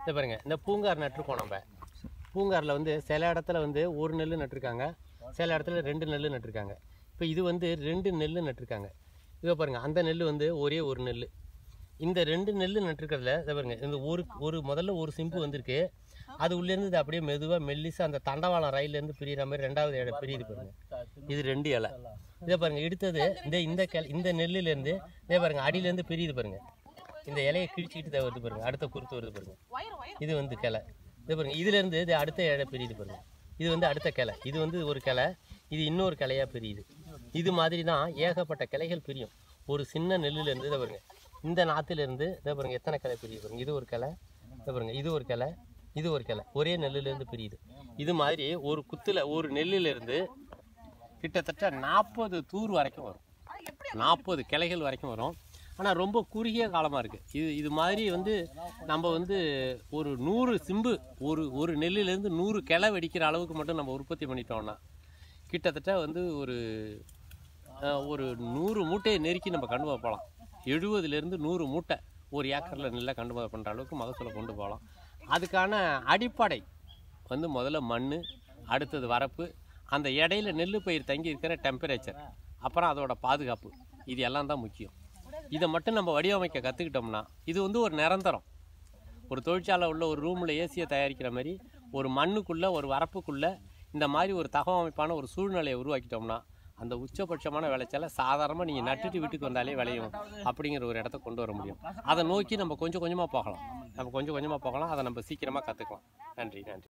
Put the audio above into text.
இந்த பாருங்க இந்த பூங்கார் நட்டிருக்கோம் நம்ம பூங்காரில் வந்து சில இடத்துல வந்து ஒரு நெல் நட்டிருக்காங்க சில இடத்துல ரெண்டு நெல் நட்டிருக்காங்க இப்போ இது வந்து ரெண்டு நெல் நட்டிருக்காங்க இதை பாருங்க அந்த நெல் வந்து ஒரே ஒரு நெல் இந்த ரெண்டு நெல் நட்டிருக்கிறதுல இதை பாருங்க இந்த ஒரு ஒரு முதல்ல ஒரு சிம்பு வந்திருக்கு அது உள்ளேருந்து இது அப்படியே மெதுவாக மெல்லிசா அந்த தண்டவாளம் ரயிலேருந்து பிரியிற மாதிரி ரெண்டாவது இடம் பிரியுது பாருங்க இது ரெண்டு இலை இதை பாருங்க எடுத்தது இந்த இந்த கிளை இந்த நெல்லுலேருந்து இதே பாருங்க அடியிலேருந்து பிரியுது பாருங்க இந்த இலையை கிழிச்சிக்கிட்டு தான் வருது பாருங்க அடுத்த குருத்து வருது பாருங்க இது வந்து கிளை இது பாருங்க இதுலேருந்து இது அடுத்த இலை பிரியுது பாருங்க இது வந்து அடுத்த கிளை இது வந்து ஒரு கிளை இது இன்னொரு கிளையாக பிரியுது இது மாதிரி தான் ஏகப்பட்ட கிளைகள் பிரியும் ஒரு சின்ன நெல்லுலேருந்து இதை பாருங்க இந்த நாற்றுலேருந்து இதை பாருங்க எத்தனை கிளை பிரியுது பாருங்க இது ஒரு கிளை இதை பாருங்க இது ஒரு கிளை இது ஒரு கிளை ஒரே நெல்லுலேருந்து பிரியுது இது மாதிரி ஒரு குத்தில் ஒரு நெல்லுலேருந்து கிட்டத்தட்ட நாற்பது தூர் வரைக்கும் வரும் நாற்பது கிளைகள் வரைக்கும் வரும் ஆனால் ரொம்ப குறுகிய காலமாக இருக்குது இது இது மாதிரி வந்து நம்ம வந்து ஒரு நூறு சிம்பு ஒரு ஒரு நெல்லுலேருந்து நூறு கிளை வெடிக்கிற அளவுக்கு மட்டும் நம்ம உற்பத்தி பண்ணிட்டோம்னா கிட்டத்தட்ட வந்து ஒரு அஹ், ஒரு நூறு மூட்டையை நெருக்கி நம்ம கண்டு போகலாம் எழுபதுலேருந்து நூறு மூட்டை ஒரு ஏக்கரில் நெல்லை கண்டு பண்ணுற அளவுக்கு மகசூலை கொண்டு போகலாம் அதுக்கான அடிப்படை வந்து முதல்ல மண் அடுத்தது வரப்பு அந்த இடையில நெல் பயிர் தங்கி இருக்கிற டெம்பரேச்சர் அப்புறம் அதோட பாதுகாப்பு இது எல்லாம் தான் முக்கியம் இதை மட்டும் நம்ம வடிவமைக்க கற்றுக்கிட்டோம்னா இது வந்து ஒரு நிரந்தரம் ஒரு தொழிற்சாலை உள்ள ஒரு ரூமில் ஏசியை தயாரிக்கிற மாதிரி ஒரு மண்ணுக்குள்ளே ஒரு வரப்புக்குள்ளே இந்த மாதிரி ஒரு தகவமைப்பான ஒரு சூழ்நிலையை உருவாக்கிட்டோம்னா அந்த உச்சபட்சமான விளைச்சலை சாதாரணமாக நீங்கள் நட்டுட்டு வீட்டுக்கு வந்தாலே விளையும் அப்படிங்கிற ஒரு இடத்த கொண்டு வர முடியும் அதை நோக்கி நம்ம கொஞ்சம் கொஞ்சமாக போகலாம் நம்ம கொஞ்சம் கொஞ்சமாக போகலாம் அதை நம்ம சீக்கிரமாக கற்றுக்கலாம் நன்றி நன்றி